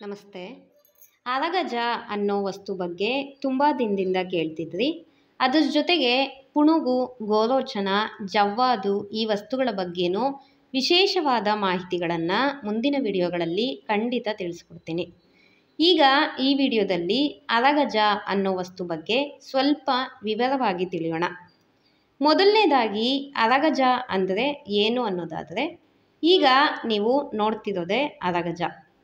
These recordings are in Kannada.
ನಮಸ್ತೆ ಅರಗಜ ಅನ್ನೋ ವಸ್ತು ಬಗ್ಗೆ ತುಂಬ ದಿನದಿಂದ ಕೇಳ್ತಿದ್ರಿ ಅದ್ರ ಜೊತೆಗೆ ಪುಣುಗು ಗೋರೋಚನ ಜವ್ವಾದು ಈ ವಸ್ತುಗಳ ಬಗ್ಗೆನೂ ವಿಶೇಷವಾದ ಮಾಹಿತಿಗಳನ್ನು ಮುಂದಿನ ವಿಡಿಯೋಗಳಲ್ಲಿ ಖಂಡಿತ ತಿಳಿಸ್ಕೊಡ್ತೀನಿ ಈಗ ಈ ವಿಡಿಯೋದಲ್ಲಿ ಅರಗಜ ಅನ್ನೋ ವಸ್ತು ಬಗ್ಗೆ ಸ್ವಲ್ಪ ವಿವರವಾಗಿ ತಿಳಿಯೋಣ ಮೊದಲನೇದಾಗಿ ಅರಗಜ ಅಂದರೆ ಏನು ಅನ್ನೋದಾದರೆ ಈಗ ನೀವು ನೋಡ್ತಿರೋದೇ ಅರಗಜ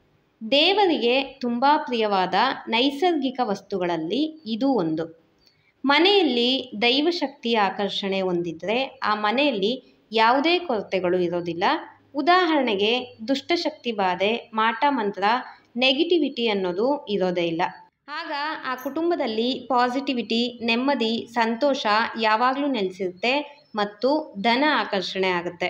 ದೇವರಿಗೆ ತುಂಬ ಪ್ರಿಯವಾದ ನೈಸರ್ಗಿಕ ವಸ್ತುಗಳಲ್ಲಿ ಇದು ಒಂದು ಮನೆಯಲ್ಲಿ ದೈವಶಕ್ತಿಯ ಆಕರ್ಷಣೆ ಹೊಂದಿದ್ರೆ ಆ ಮನೆಯಲ್ಲಿ ಯಾವುದೇ ಕೊರತೆಗಳು ಇರೋದಿಲ್ಲ ಉದಾಹರಣೆಗೆ ದುಷ್ಟಶಕ್ತಿ ಬಾಧೆ ಮಾಟ ಮಂತ್ರ ನೆಗೆಟಿವಿಟಿ ಅನ್ನೋದು ಇರೋದೇ ಇಲ್ಲ ಆಗ ಆ ಕುಟುಂಬದಲ್ಲಿ ಪಾಸಿಟಿವಿಟಿ ನೆಮ್ಮದಿ ಸಂತೋಷ ಯಾವಾಗಲೂ ನೆಲೆಸಿರುತ್ತೆ ಮತ್ತು ಧನ ಆಕರ್ಷಣೆ ಆಗುತ್ತೆ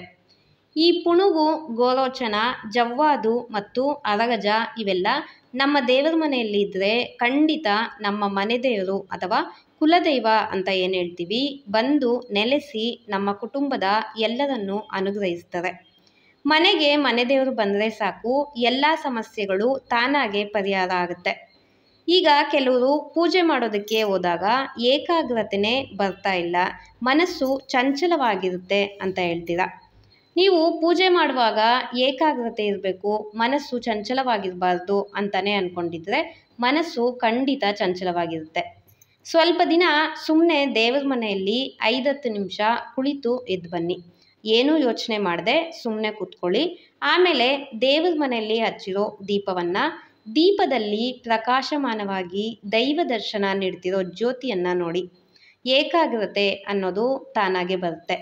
ಈ ಪುಣುಗು ಗೋರೋಚನ ಜವ್ವಾದು ಮತ್ತು ಅರಗಜ ಇವೆಲ್ಲ ನಮ್ಮ ದೇವರ ಮನೆಯಲ್ಲಿ ಇದ್ದರೆ ಖಂಡಿತ ನಮ್ಮ ಮನೆ ದೇವರು ಅಥವಾ ಕುಲದೈವ ಅಂತ ಏನು ಹೇಳ್ತೀವಿ ಬಂದು ನೆಲೆಸಿ ನಮ್ಮ ಕುಟುಂಬದ ಎಲ್ಲರನ್ನು ಅನುಗ್ರಹಿಸ್ತಾರೆ ಮನೆಗೆ ಮನೆ ದೇವರು ಬಂದರೆ ಸಾಕು ಎಲ್ಲ ಸಮಸ್ಯೆಗಳು ತಾನಾಗೆ ಪರಿಹಾರ ಆಗುತ್ತೆ ಈಗ ಕೆಲವರು ಪೂಜೆ ಮಾಡೋದಕ್ಕೆ ಹೋದಾಗ ಏಕಾಗ್ರತೆನೇ ಬರ್ತಾ ಇಲ್ಲ ಮನಸ್ಸು ಚಂಚಲವಾಗಿರುತ್ತೆ ಅಂತ ಹೇಳ್ತೀರಾ ನೀವು ಪೂಜೆ ಮಾಡುವಾಗ ಏಕಾಗ್ರತೆ ಇರಬೇಕು ಮನಸ್ಸು ಚಂಚಲವಾಗಿರಬಾರ್ದು ಅಂತಲೇ ಅಂದ್ಕೊಂಡಿದ್ರೆ ಮನಸ್ಸು ಖಂಡಿತ ಚಂಚಲವಾಗಿರುತ್ತೆ ಸ್ವಲ್ಪ ದಿನ ಸುಮ್ಮನೆ ದೇವರ ಮನೆಯಲ್ಲಿ ಐದತ್ತು ನಿಮಿಷ ಕುಳಿತು ಎದ್ದು ಬನ್ನಿ ಏನೂ ಯೋಚನೆ ಮಾಡದೆ ಸುಮ್ಮನೆ ಕೂತ್ಕೊಳ್ಳಿ ಆಮೇಲೆ ದೇವರ ಮನೆಯಲ್ಲಿ ಹಚ್ಚಿರೋ ದೀಪವನ್ನು ದೀಪದಲ್ಲಿ ಪ್ರಕಾಶಮಾನವಾಗಿ ದೈವ ದರ್ಶನ ನೀಡ್ತಿರೋ ಜ್ಯೋತಿಯನ್ನು ನೋಡಿ ಏಕಾಗ್ರತೆ ಅನ್ನೋದು ತಾನಾಗೆ ಬರುತ್ತೆ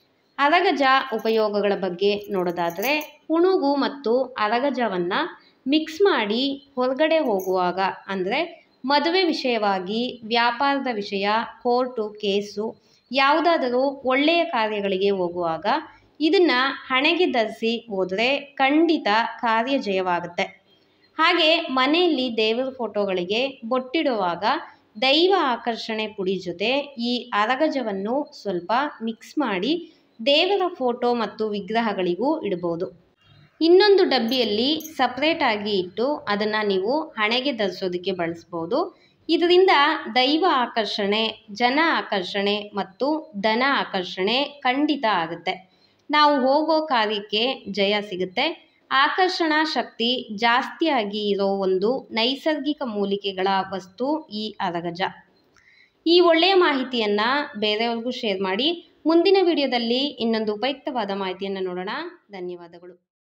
ಅರಗಜ ಉಪಯೋಗಗಳ ಬಗ್ಗೆ ನೋಡೋದಾದರೆ ಪುಣುಗು ಮತ್ತು ಅರಗಜವನ್ನು ಮಿಕ್ಸ್ ಮಾಡಿ ಹೊರಗಡೆ ಹೋಗುವಾಗ ಅಂದರೆ ಮದುವೆ ವಿಷಯವಾಗಿ ವ್ಯಾಪಾರದ ವಿಷಯ ಕೋರ್ಟು ಕೇಸು ಯಾವುದಾದರೂ ಒಳ್ಳೆಯ ಕಾರ್ಯಗಳಿಗೆ ಹೋಗುವಾಗ ಇದನ್ನು ಹಣೆಗೆ ಧರಿಸಿ ಹೋದರೆ ಖಂಡಿತ ಕಾರ್ಯ ಜಯವಾಗುತ್ತೆ ಹಾಗೆ ಮನೆಯಲ್ಲಿ ದೇವರ ಫೋಟೋಗಳಿಗೆ ಬೊಟ್ಟಿಡುವಾಗ ದೈವ ಆಕರ್ಷಣೆ ಪುಡಿ ಜೊತೆ ಈ ಅರಗಜವನ್ನು ಸ್ವಲ್ಪ ಮಿಕ್ಸ್ ಮಾಡಿ ದೇವರ ಫೋಟೋ ಮತ್ತು ವಿಗ್ರಹಗಳಿಗೂ ಇಡ್ಬೋದು ಇನ್ನೊಂದು ಡಬ್ಬಿಯಲ್ಲಿ ಸಪ್ರೇಟಾಗಿ ಇಟ್ಟು ಅದನ್ನು ನೀವು ಹಣೆಗೆ ಧರಿಸೋದಕ್ಕೆ ಬಳಸ್ಬೋದು ಇದರಿಂದ ದೈವ ಆಕರ್ಷಣೆ ಜನ ಆಕರ್ಷಣೆ ಮತ್ತು ಧನ ಆಕರ್ಷಣೆ ಖಂಡಿತ ಆಗುತ್ತೆ ನಾವು ಹೋಗೋ ಕಾರ್ಯಕ್ಕೆ ಜಯ ಸಿಗುತ್ತೆ ಆಕರ್ಷಣಾ ಶಕ್ತಿ ಜಾಸ್ತಿಯಾಗಿ ಇರೋ ಒಂದು ನೈಸರ್ಗಿಕ ಮೂಲಿಕೆಗಳ ವಸ್ತು ಈ ಅರಗಜ ಈ ಒಳ್ಳೆಯ ಮಾಹಿತಿಯನ್ನು ಬೇರೆಯವ್ರಿಗೂ ಶೇರ್ ಮಾಡಿ ಮುಂದಿನ ವಿಡಿಯೋದಲ್ಲಿ ಇನ್ನೊಂದು ಉಪಯುಕ್ತವಾದ ಮಾಹಿತಿಯನ್ನು ನೋಡೋಣ ಧನ್ಯವಾದಗಳು